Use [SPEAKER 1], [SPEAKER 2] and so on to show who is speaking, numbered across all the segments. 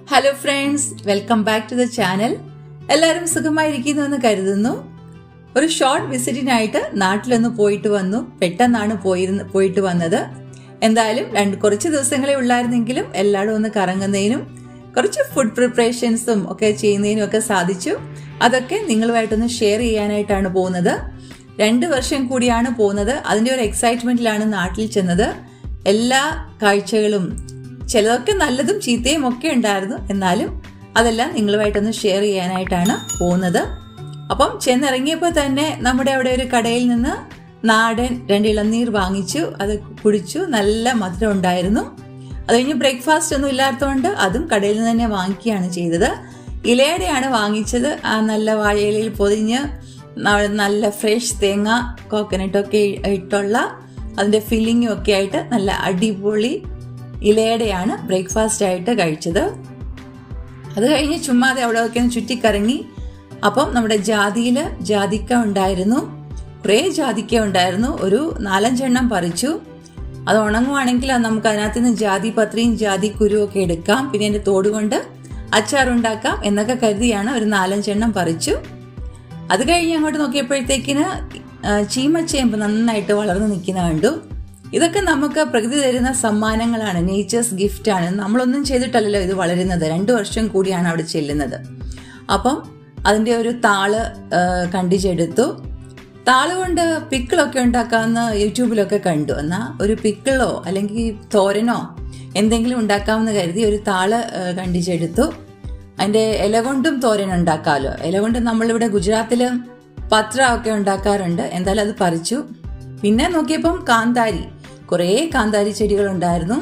[SPEAKER 1] hello friends welcome back to the channel എല്ലാവരും സുഖമായിരിക്കുന്നു എന്ന് കരുതുന്നു ഒരു ഷോർട്ട് വിസിറ്റിനായിട്ട് നാട്ടിലൊന്ന് പോയിട്ട് വന്നു പെട്ടെന്നാണ് പോയിരുന്ന പോയിട്ട് വന്നത് എന്തായാലും രണ്ട് കുറച്ച് ദിവസങ്ങളെ ഉള്ളായിരുന്നെങ്കിലും എല്ലായിടും ഒന്ന് കറങ്ങുന്നതിനും കുറച്ച് ഫുഡ് പ്രിപ്പറേഷൻസും ഒക്കെ ചെയ്യുന്നതിനും ഒക്കെ സാധിച്ചു അതൊക്കെ നിങ്ങളുമായിട്ടൊന്ന് ഷെയർ ചെയ്യാനായിട്ടാണ് പോകുന്നത് രണ്ട് വർഷം കൂടിയാണ് പോകുന്നത് അതിൻ്റെ ഒരു എക്സൈറ്റ്മെന്റിലാണ് നാട്ടിൽ ചെന്നത് എല്ലാ കാഴ്ചകളും ചിലതൊക്കെ നല്ലതും ചീത്തയും ഒക്കെ ഉണ്ടായിരുന്നു എന്നാലും അതെല്ലാം നിങ്ങളുമായിട്ടൊന്ന് ഷെയർ ചെയ്യാനായിട്ടാണ് പോകുന്നത് അപ്പം ചെന്നിറങ്ങിയപ്പോൾ തന്നെ നമ്മുടെ അവിടെ ഒരു കടയിൽ നിന്ന് നാടൻ രണ്ട് ഇളനീർ വാങ്ങിച്ചു അത് കുടിച്ചു നല്ല മധുരം ഉണ്ടായിരുന്നു അത് കഴിഞ്ഞ് ബ്രേക്ക്ഫാസ്റ്റ് ഒന്നും ഇല്ലാത്തതുകൊണ്ട് അതും കടയിൽ നിന്ന് തന്നെ വാങ്ങിക്കുകയാണ് ചെയ്തത് ഇലയുടെയാണ് വാങ്ങിച്ചത് ആ നല്ല വാഴയിലയിൽ പൊതിഞ്ഞ് നല്ല ഫ്രഷ് തേങ്ങ കോക്കനട്ടൊക്കെ ഇട്ടുള്ള അതിൻ്റെ ഫില്ലിങ്ങും ഒക്കെ ആയിട്ട് നല്ല അടിപൊളി ഇലയുടെയാണ് ബ്രേക്ക്ഫാസ്റ്റ് ആയിട്ട് കഴിച്ചത് അത് കഴിഞ്ഞ് ചുമ്മാതെ അവിടെ ഒക്കെ ചുറ്റിക്കറങ്ങി അപ്പം നമ്മുടെ ജാതിയിൽ ജാതിക്ക ഉണ്ടായിരുന്നു കുറേ ജാതിക്ക ഉണ്ടായിരുന്നു ഒരു നാലഞ്ചെണ്ണം പറിച്ചു അത് ഉണങ്ങുവാണെങ്കിൽ നമുക്ക് അതിനകത്ത് നിന്ന് ജാതി പത്രിയും ജാതി കുരുവും ഒക്കെ എടുക്കാം പിന്നെ എൻ്റെ തോട് കൊണ്ട് അച്ചാറുണ്ടാക്കാം എന്നൊക്കെ കരുതിയാണ് ഒരു നാലഞ്ചെണ്ണം പറിച്ചു അത് കഴിഞ്ഞ് അങ്ങോട്ട് നോക്കിയപ്പോഴത്തേക്കിന് ചീമച്ചേമ്പ് നന്നായിട്ട് വളർന്നു നിൽക്കുന്ന കണ്ടു ഇതൊക്കെ നമുക്ക് പ്രകൃതി തരുന്ന സമ്മാനങ്ങളാണ് നേച്ചേഴ്സ് ഗിഫ്റ്റ് ആണ് നമ്മളൊന്നും ചെയ്തിട്ടല്ലല്ലോ ഇത് വളരുന്നത് രണ്ടു വർഷം കൂടിയാണ് അവിടെ ചെല്ലുന്നത് അപ്പം അതിൻ്റെ ഒരു താള് കണ്ടിച്ചെടുത്തു താള് കൊണ്ട് പിക്കിളൊക്കെ ഉണ്ടാക്കാമെന്ന് യൂട്യൂബിലൊക്കെ കണ്ടു എന്നാൽ ഒരു പിക്കിളോ അല്ലെങ്കിൽ തോരനോ എന്തെങ്കിലും ഉണ്ടാക്കാമെന്ന് കരുതി ഒരു താള് കണ്ടിച്ചെടുത്തു അതിൻ്റെ ഇല കൊണ്ടും തോരൻ ഉണ്ടാക്കാമല്ലോ ഇല കൊണ്ട് നമ്മളിവിടെ ഗുജറാത്തിൽ പത്ര ഒക്കെ ഉണ്ടാക്കാറുണ്ട് എന്തായാലും അത് പറിച്ചു പിന്നെ നോക്കിയപ്പം കാന്താരി കുറേ കാന്താരി ചെടികൾ ഉണ്ടായിരുന്നു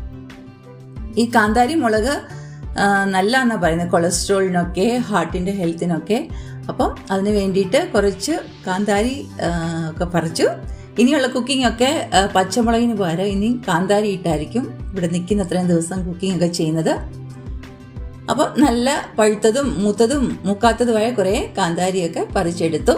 [SPEAKER 1] ഈ കാന്താരി മുളക് നല്ല എന്നാ പറയുന്നത് കൊളസ്ട്രോളിനൊക്കെ ഹാർട്ടിൻ്റെ ഹെൽത്തിനൊക്കെ അപ്പം അതിന് വേണ്ടിയിട്ട് കുറച്ച് കാന്താരി ഒക്കെ പറിച്ചു ഇനിയുള്ള കുക്കിംഗ് ഒക്കെ പച്ചമുളകിന് പകരം ഇനി കാന്താരി ഇട്ടായിരിക്കും ഇവിടെ നിൽക്കുന്ന അത്രയും ദിവസം കുക്കിംഗ് ഒക്കെ ചെയ്യുന്നത് അപ്പം നല്ല പഴുത്തതും മൂത്തതും മൂക്കാത്തതുമായ കുറേ കാന്താരിയൊക്കെ പറിച്ചെടുത്തു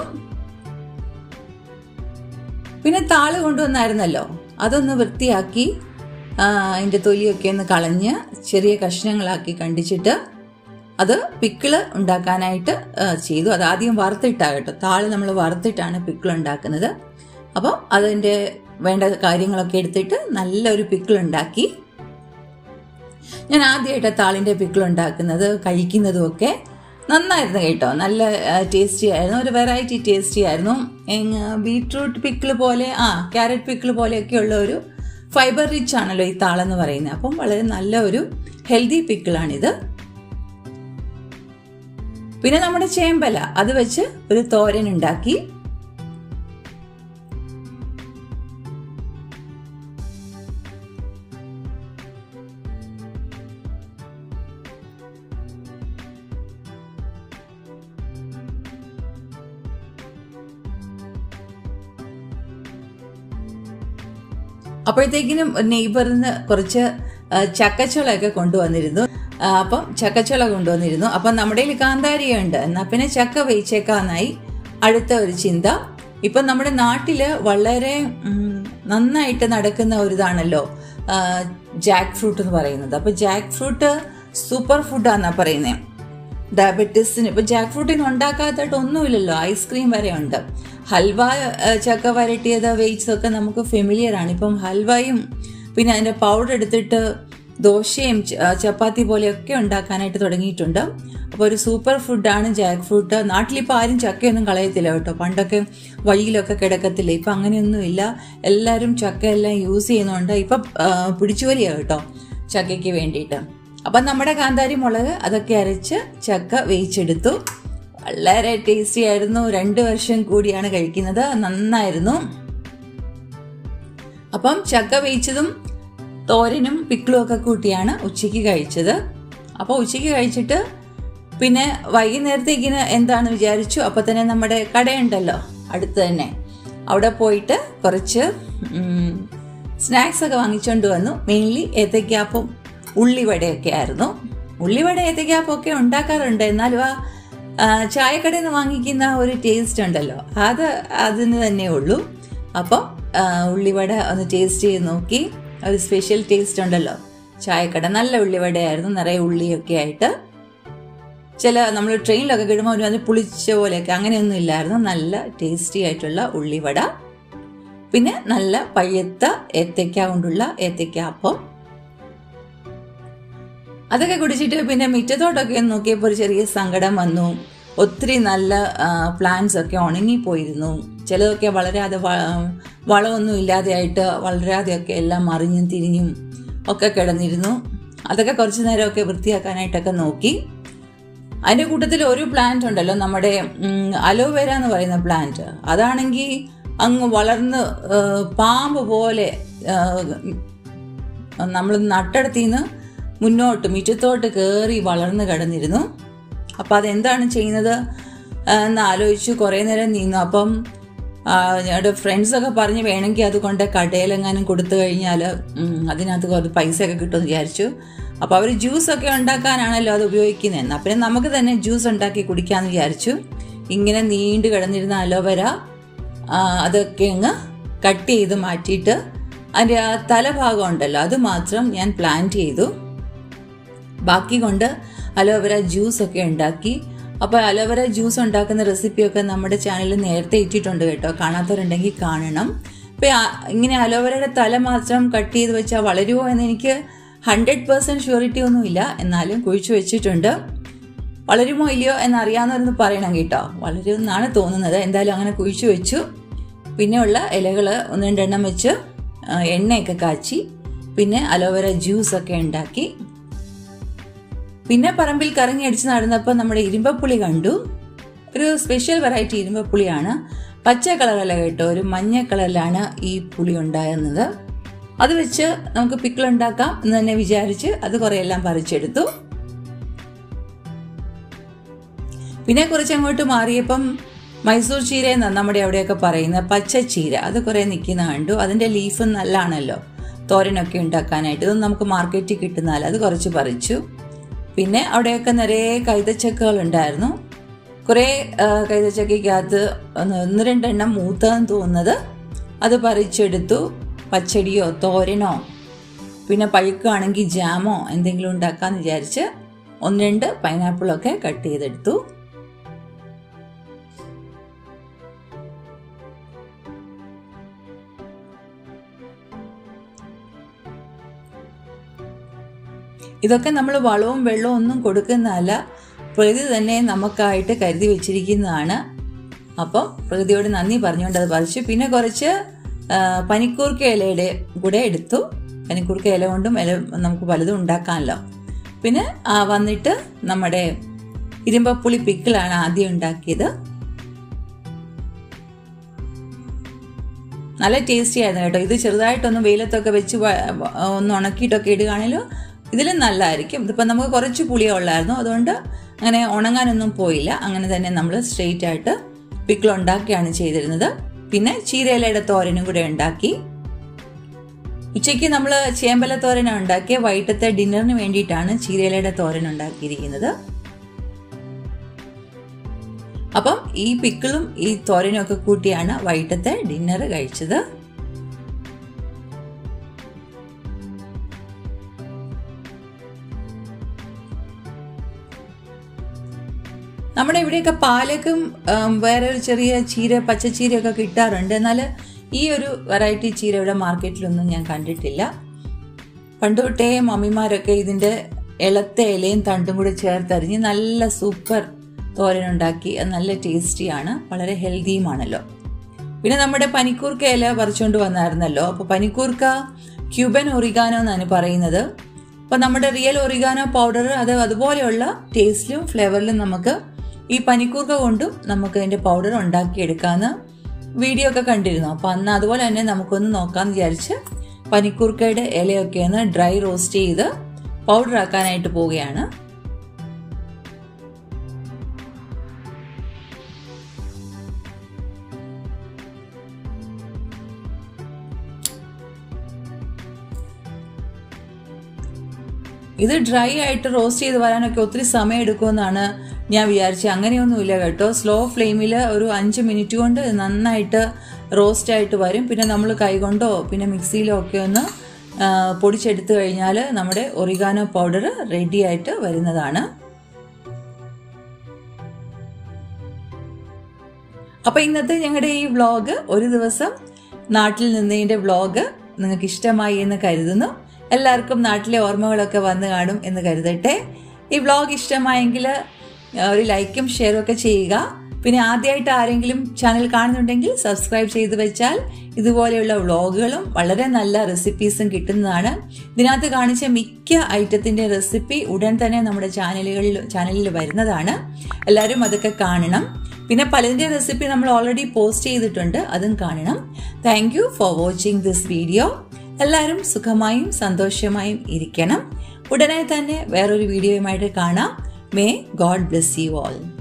[SPEAKER 1] പിന്നെ താള് കൊണ്ടുവന്നായിരുന്നല്ലോ അതൊന്ന് വൃത്തിയാക്കി അതിൻ്റെ തൊലിയൊക്കെ ഒന്ന് കളഞ്ഞ് ചെറിയ കഷ്ണങ്ങളാക്കി കണ്ടിച്ചിട്ട് അത് പിക്കിള് ഉണ്ടാക്കാനായിട്ട് ചെയ്തു അത് ആദ്യം വറുത്തിട്ടാണ് കേട്ടോ താള് നമ്മൾ വറുത്തിട്ടാണ് പിക്കിൾ ഉണ്ടാക്കുന്നത് അപ്പം അതിൻ്റെ വേണ്ട കാര്യങ്ങളൊക്കെ എടുത്തിട്ട് നല്ലൊരു പിക്കിൾ ഉണ്ടാക്കി ഞാൻ ആദ്യമായിട്ട് താളിൻ്റെ പിക്കിൾ ഉണ്ടാക്കുന്നത് കഴിക്കുന്നതും ഒക്കെ നന്നായിരുന്നു കേട്ടോ നല്ല ടേസ്റ്റി ആയിരുന്നു ഒരു വെറൈറ്റി ടേസ്റ്റി ആയിരുന്നു ബീട്രൂട്ട് പിക്കിൾ പോലെ ആ ക്യാരറ്റ് പിക്കിൾ പോലെയൊക്കെ ഉള്ള ഒരു ഫൈബർ റിച്ച് ആണല്ലോ ഈ താളെന്ന് പറയുന്നത് അപ്പം വളരെ നല്ല ഒരു ഹെൽത്തി പിക്കിളാണിത് പിന്നെ നമ്മുടെ ചേമ്പല അത് വെച്ച് ഒരു തോരൻ ഉണ്ടാക്കി അപ്പോഴത്തേക്കിനും നെയ്ബറിന്ന് കുറച്ച് ചക്കച്ചുളയൊക്കെ കൊണ്ടുവന്നിരുന്നു അപ്പം ചക്കച്ചുള കൊണ്ടുവന്നിരുന്നു അപ്പം നമ്മുടെ കയ്യിൽ കാന്താരിയുണ്ട് എന്നാൽ പിന്നെ ചക്ക വേയിച്ചേക്കാന്നായി അടുത്ത ഒരു ചിന്ത ഇപ്പം നമ്മുടെ നാട്ടിൽ വളരെ നന്നായിട്ട് നടക്കുന്ന ഒരു ഇതാണല്ലോ ജാക്ക് ഫ്രൂട്ട് എന്ന് പറയുന്നത് അപ്പം ജാക്ക് ഫ്രൂട്ട് സൂപ്പർ ഫുഡാന്നാ പറയുന്നത് ഡയബറ്റീസിന് ഇപ്പം ജാക്ക് ഫ്രൂട്ടിന് ഉണ്ടാക്കാത്തായിട്ട് ഒന്നുമില്ലല്ലോ ഐസ്ക്രീം വരെ ഉണ്ട് ഹൽവ ചക്ക വരട്ടിയത് വെയ്റ്റ്സ് ഒക്കെ നമുക്ക് ഫെമിലിയർ ആണ് ഇപ്പം ഹൽവയും പിന്നെ അതിൻ്റെ പൗഡർ എടുത്തിട്ട് ദോശയും ചപ്പാത്തി പോലെയൊക്കെ ഉണ്ടാക്കാനായിട്ട് തുടങ്ങിയിട്ടുണ്ട് അപ്പോൾ ഒരു സൂപ്പർ ഫുഡാണ് ജാക്ക് ഫ്രൂട്ട് നാട്ടിലിപ്പോൾ ആരും ചക്കയൊന്നും കളയത്തില്ല കേട്ടോ പണ്ടൊക്കെ വഴിയിലൊക്കെ കിടക്കത്തില്ല ഇപ്പം അങ്ങനെയൊന്നുമില്ല എല്ലാവരും ചക്കയെല്ലാം യൂസ് ചെയ്യുന്നുണ്ട് ഇപ്പം പിടിച്ചുവലിയാണ് കേട്ടോ ചക്കയ്ക്ക് വേണ്ടിയിട്ട് അപ്പം നമ്മുടെ കാന്താരി മുളക് അതൊക്കെ അരച്ച് ചക്ക വേവിച്ചെടുത്തു വളരെ ടേസ്റ്റി ആയിരുന്നു രണ്ട് വർഷം കൂടിയാണ് കഴിക്കുന്നത് നന്നായിരുന്നു അപ്പം ചക്ക വേവിച്ചതും തോരനും പിക്കിളും ഒക്കെ കൂട്ടിയാണ് ഉച്ചയ്ക്ക് കഴിച്ചത് അപ്പോൾ ഉച്ചയ്ക്ക് കഴിച്ചിട്ട് പിന്നെ വൈകുന്നേരത്തേക്കിന് എന്താണെന്ന് വിചാരിച്ചു അപ്പോൾ തന്നെ നമ്മുടെ കടയുണ്ടല്ലോ അടുത്ത് തന്നെ അവിടെ പോയിട്ട് കുറച്ച് സ്നാക്സ് ഒക്കെ വാങ്ങിച്ചുകൊണ്ട് വന്നു മെയിൻലി ഏത്തയ്ക്കാപ്പും ഉള്ളിവടയൊക്കെ ആയിരുന്നു ഉള്ളിവട ഏത്തയ്ക്കാപ്പൊക്കെ ഉണ്ടാക്കാറുണ്ട് എന്നാലും ആ ചായക്കടയിൽ നിന്ന് വാങ്ങിക്കുന്ന ഒരു ടേസ്റ്റ് ഉണ്ടല്ലോ അത് അതിന് തന്നെ ഉള്ളൂ അപ്പം ഉള്ളിവട ഒന്ന് ടേസ്റ്റ് ചെയ്ത് നോക്കി ഒരു സ്പെഷ്യൽ ടേസ്റ്റ് ഉണ്ടല്ലോ ചായക്കട നല്ല ഉള്ളിവടയായിരുന്നു നിറയെ ഉള്ളിയൊക്കെ ആയിട്ട് ചില നമ്മൾ ട്രെയിനിലൊക്കെ കിടുമ്പോൾ ഒരു അത് പുളിച്ച പോലെയൊക്കെ അങ്ങനെയൊന്നും ഇല്ലായിരുന്നു നല്ല ടേസ്റ്റി ആയിട്ടുള്ള ഉള്ളിവട പിന്നെ നല്ല പഴുത്ത ഏത്തയ്ക്ക കൊണ്ടുള്ള ഏത്തയ്ക്ക അപ്പം അതൊക്കെ കുടിച്ചിട്ട് പിന്നെ മിറ്റത്തോട്ടൊക്കെ നോക്കിയപ്പോൾ ഒരു ചെറിയ സങ്കടം വന്നു ഒത്തിരി നല്ല പ്ലാന്റ്സ് ഒക്കെ ഉണങ്ങിപ്പോയിരുന്നു ചിലതൊക്കെ വളരാതെ വളമൊന്നും ഇല്ലാതെയായിട്ട് വളരാതെയൊക്കെ എല്ലാം മറിഞ്ഞും തിരിഞ്ഞും ഒക്കെ കിടന്നിരുന്നു അതൊക്കെ കുറച്ചു നേരമൊക്കെ വൃത്തിയാക്കാനായിട്ടൊക്കെ നോക്കി അതിൻ്റെ കൂട്ടത്തിൽ ഒരു പ്ലാന്റ് ഉണ്ടല്ലോ നമ്മുടെ അലോവേര എന്ന് പറയുന്ന പ്ലാന്റ് അതാണെങ്കിൽ അങ്ങ് വളർന്ന് പാമ്പ് പോലെ നമ്മൾ നട്ടടത്തിന്ന് മുന്നോട്ട് മുറ്റത്തോട്ട് കയറി വളർന്നു കിടന്നിരുന്നു അപ്പം അതെന്താണ് ചെയ്യുന്നത് എന്ന് ആലോചിച്ച് കുറേ നേരം നീന്നു അപ്പം ഞങ്ങളുടെ ഫ്രണ്ട്സൊക്കെ പറഞ്ഞ് വേണമെങ്കിൽ അത് കൊണ്ട് കടയിലെങ്ങാനും കൊടുത്തു കഴിഞ്ഞാൽ അതിനകത്ത് കുറച്ച് പൈസയൊക്കെ കിട്ടുമെന്ന് വിചാരിച്ചു അപ്പോൾ അവർ ജ്യൂസൊക്കെ ഉണ്ടാക്കാനാണല്ലോ അത് ഉപയോഗിക്കുന്നത് എന്നാൽ പിന്നെ നമുക്ക് തന്നെ ജ്യൂസ് ഉണ്ടാക്കി കുടിക്കാമെന്ന് വിചാരിച്ചു ഇങ്ങനെ നീണ്ടു കിടന്നിരുന്ന അലോവര അതൊക്കെ അങ്ങ് കട്ട് ചെയ്ത് മാറ്റിയിട്ട് അതിൻ്റെ ആ തലഭാഗം ഉണ്ടല്ലോ അത് മാത്രം ഞാൻ പ്ലാന്റ് ചെയ്തു ബാക്കി കൊണ്ട് അലോവര ജ്യൂസ് ഒക്കെ ഉണ്ടാക്കി അപ്പോൾ അലോവര ജ്യൂസ് ഉണ്ടാക്കുന്ന റെസിപ്പിയൊക്കെ നമ്മുടെ ചാനലിൽ നേരത്തെ ഇട്ടിട്ടുണ്ട് കേട്ടോ കാണാത്തവരുണ്ടെങ്കിൽ കാണണം ഇപ്പം ഇങ്ങനെ അലോവരയുടെ തല മാത്രം കട്ട് ചെയ്ത് വെച്ചാൽ വളരുമോ എന്ന് എനിക്ക് ഹൺഡ്രഡ് പേഴ്സൻറ്റ് ഷ്യൂറിറ്റി ഒന്നുമില്ല എന്നാലും കുഴിച്ചു വെച്ചിട്ടുണ്ട് വളരുമോ ഇല്ലയോ എന്നറിയാവുന്നവരെന്ന് പറയണം കേട്ടോ വളരുമെന്നാണ് തോന്നുന്നത് എന്തായാലും അങ്ങനെ കുഴിച്ചു വെച്ചു പിന്നെയുള്ള ഇലകൾ ഒന്ന് രണ്ടെണ്ണം വെച്ച് എണ്ണയൊക്കെ കാച്ചി പിന്നെ അലോവേര ജ്യൂസൊക്കെ ഉണ്ടാക്കി പിന്നെ പറമ്പിൽ കറങ്ങി അടിച്ച് നടന്നപ്പോൾ നമ്മുടെ ഇരുമ്പപ്പുളി കണ്ടു ഒരു സ്പെഷ്യൽ വെറൈറ്റി ഇരുമ്പപ്പുളിയാണ് പച്ച കളറല്ല കേട്ടോ ഒരു മഞ്ഞ കളറിലാണ് ഈ പുളി ഉണ്ടാകുന്നത് അത് വെച്ച് നമുക്ക് പിക്കിൾ ഉണ്ടാക്കാം എന്ന് തന്നെ വിചാരിച്ച് അത് കുറേ എല്ലാം പറിച്ചെടുത്തു പിന്നെ കുറച്ച് അങ്ങോട്ട് മാറിയപ്പം മൈസൂർ ചീര എന്നാണ് നമ്മുടെ അവിടെയൊക്കെ പറയുന്നത് പച്ച ചീര അത് കുറേ നിൽക്കുന്ന കണ്ടു അതിൻ്റെ ലീഫ് നല്ലതാണല്ലോ തോരനൊക്കെ ഉണ്ടാക്കാനായിട്ട് ഇതൊന്നും നമുക്ക് മാർക്കറ്റിൽ കിട്ടുന്നതല്ല അത് കുറച്ച് പറിച്ചു പിന്നെ അവിടെയൊക്കെ നിറയെ കൈതച്ചക്കകൾ ഉണ്ടായിരുന്നു കുറേ കൈതച്ചക്കയ്ക്കകത്ത് ഒന്ന് രണ്ടെണ്ണം മൂത്തതെന്ന് തോന്നുന്നത് അത് പറിച്ചെടുത്തു പച്ചടിയോ തോരനോ പിന്നെ പഴുക്കുകയാണെങ്കിൽ ജാമോ എന്തെങ്കിലും ഉണ്ടാക്കാമെന്ന് വിചാരിച്ച് ഒന്ന് രണ്ട് പൈനാപ്പിളൊക്കെ കട്ട് ചെയ്തെടുത്തു ഇതൊക്കെ നമ്മൾ വളവും വെള്ളവും ഒന്നും കൊടുക്കുന്നതല്ല പ്രകൃതി തന്നെ നമുക്കായിട്ട് കരുതി വെച്ചിരിക്കുന്നതാണ് അപ്പോൾ പ്രകൃതിയോട് നന്ദി പറഞ്ഞുകൊണ്ട് അത് പറിച്ചു പിന്നെ കുറച്ച് പനിക്കൂർക്ക ഇലയുടെ കൂടെ എടുത്തു പനിക്കൂർക്ക ഇല കൊണ്ടും ഇല നമുക്ക് പലതും ഉണ്ടാക്കാമല്ലോ പിന്നെ വന്നിട്ട് നമ്മുടെ ഇരുമ്പപ്പുളി പിക്കിളാണ് ആദ്യം ഉണ്ടാക്കിയത് നല്ല ടേസ്റ്റി ആയിരുന്നു കേട്ടോ ഇത് ചെറുതായിട്ടൊന്ന് വെയിലത്തൊക്കെ വെച്ച് ഒന്ന് ഉണക്കിയിട്ടൊക്കെ ഇടുകയാണെങ്കിലും ഇതിലും നല്ലതായിരിക്കും ഇതിപ്പോൾ നമുക്ക് കുറച്ച് പുളിയേ ഉള്ളായിരുന്നു അതുകൊണ്ട് അങ്ങനെ ഉണങ്ങാനൊന്നും പോയില്ല അങ്ങനെ തന്നെ നമ്മൾ സ്ട്രെയിറ്റ് ആയിട്ട് പിക്കിൾ ഉണ്ടാക്കിയാണ് ചെയ്തിരുന്നത് പിന്നെ ചീരയിലയുടെ തോരനും കൂടെ ഉണ്ടാക്കി ഉച്ചയ്ക്ക് നമ്മൾ ചേമ്പല തോരന ഉണ്ടാക്കിയ വൈകിട്ടത്തെ ഡിന്നറിന് വേണ്ടിയിട്ടാണ് ചീരയിലയുടെ തോരൻ ഉണ്ടാക്കിയിരിക്കുന്നത് അപ്പം ഈ പിക്കിളും ഈ തോരനും ഒക്കെ കൂട്ടിയാണ് വൈകിട്ടത്തെ ഡിന്നർ കഴിച്ചത് നമ്മുടെ ഇവിടെയൊക്കെ പാലക്കും വേറെ ഒരു ചെറിയ ചീര പച്ചച്ചീരയൊക്കെ കിട്ടാറുണ്ട് എന്നാൽ ഈ ഒരു വെറൈറ്റി ചീര ഇവിടെ മാർക്കറ്റിലൊന്നും ഞാൻ കണ്ടിട്ടില്ല പണ്ട് തൊട്ടേ മമ്മിമാരൊക്കെ ഇതിൻ്റെ ഇളത്ത ഇലയും തണ്ടും കൂടി ചേർത്തരിഞ്ഞ് നല്ല സൂപ്പർ തോരനുണ്ടാക്കി അത് നല്ല ടേസ്റ്റിയാണ് വളരെ ഹെൽത്തിയുമാണല്ലോ പിന്നെ നമ്മുടെ പനിക്കൂർക്ക ഇല പറിച്ചുകൊണ്ട് വന്നായിരുന്നല്ലോ അപ്പോൾ പനിക്കൂർക്ക ക്യൂബൻ ഒറിഗാനോ എന്നാണ് പറയുന്നത് അപ്പോൾ നമ്മുടെ റിയൽ ഒറിഗാനോ പൗഡർ അത് അതുപോലെയുള്ള ടേസ്റ്റിലും ഫ്ലേവറിലും നമുക്ക് ഈ പനിക്കൂർക്ക കൊണ്ടും നമുക്ക് അതിൻ്റെ പൗഡർ ഉണ്ടാക്കിയെടുക്കാമെന്ന് വീഡിയോ ഒക്കെ കണ്ടിരുന്നു അപ്പോൾ അന്ന് അതുപോലെ തന്നെ നമുക്കൊന്ന് നോക്കാമെന്ന് വിചാരിച്ച് പനിക്കൂർക്കയുടെ ഇലയൊക്കെ ഒന്ന് ഡ്രൈ റോസ്റ്റ് ചെയ്ത് പൗഡർ ആക്കാനായിട്ട് പോവുകയാണ് ഇത് ഡ്രൈ ആയിട്ട് റോസ്റ്റ് ചെയ്ത് വരാനൊക്കെ ഒത്തിരി സമയം എടുക്കുമെന്നാണ് ഞാൻ വിചാരിച്ചത് അങ്ങനെയൊന്നുമില്ല കേട്ടോ സ്ലോ ഫ്ലെയിമിൽ ഒരു അഞ്ച് മിനിറ്റ് കൊണ്ട് നന്നായിട്ട് റോസ്റ്റ് ആയിട്ട് വരും പിന്നെ നമ്മൾ കൈകൊണ്ടോ പിന്നെ മിക്സിയിലോ ഒക്കെ ഒന്ന് ആ, പൊടിച്ചെടുത്തു കഴിഞ്ഞാൽ നമ്മുടെ ഒറിഗാനോ പൗഡർ റെഡി ആയിട്ട് വരുന്നതാണ് അപ്പോൾ ഇന്നത്തെ ഞങ്ങളുടെ ഈ വ്ളോഗ് ഒരു ദിവസം നാട്ടിൽ നിന്നതിൻ്റെ വ്ളോഗ് നിങ്ങൾക്ക് ഇഷ്ടമായി എന്ന് കരുതുന്നു എല്ലാവർക്കും നാട്ടിലെ ഓർമ്മകളൊക്കെ വന്നു കാണും എന്ന് കരുതട്ടെ ഈ വ്ളോഗ് ഇഷ്ടമായെങ്കിൽ ഒരു ലൈക്കും ഷെയറും ഒക്കെ ചെയ്യുക പിന്നെ ആദ്യമായിട്ട് ആരെങ്കിലും ചാനൽ കാണുന്നുണ്ടെങ്കിൽ സബ്സ്ക്രൈബ് ചെയ്ത് വെച്ചാൽ ഇതുപോലെയുള്ള വ്ളോഗുകളും വളരെ നല്ല റെസിപ്പീസും കിട്ടുന്നതാണ് ഇതിനകത്ത് കാണിച്ച മിക്ക ഐറ്റത്തിൻ്റെ റെസിപ്പി ഉടൻ തന്നെ നമ്മുടെ ചാനലുകളിൽ ചാനലിൽ വരുന്നതാണ് എല്ലാവരും അതൊക്കെ കാണണം പിന്നെ പലതിൻ്റെ റെസിപ്പി നമ്മൾ ഓൾറെഡി പോസ്റ്റ് ചെയ്തിട്ടുണ്ട് അതും കാണണം thank you for watching this video എല്ലാവരും സുഖമായും സന്തോഷമായും ഇരിക്കണം ഉടനെ തന്നെ വേറൊരു വീഡിയോയുമായിട്ട് കാണാം may God bless you all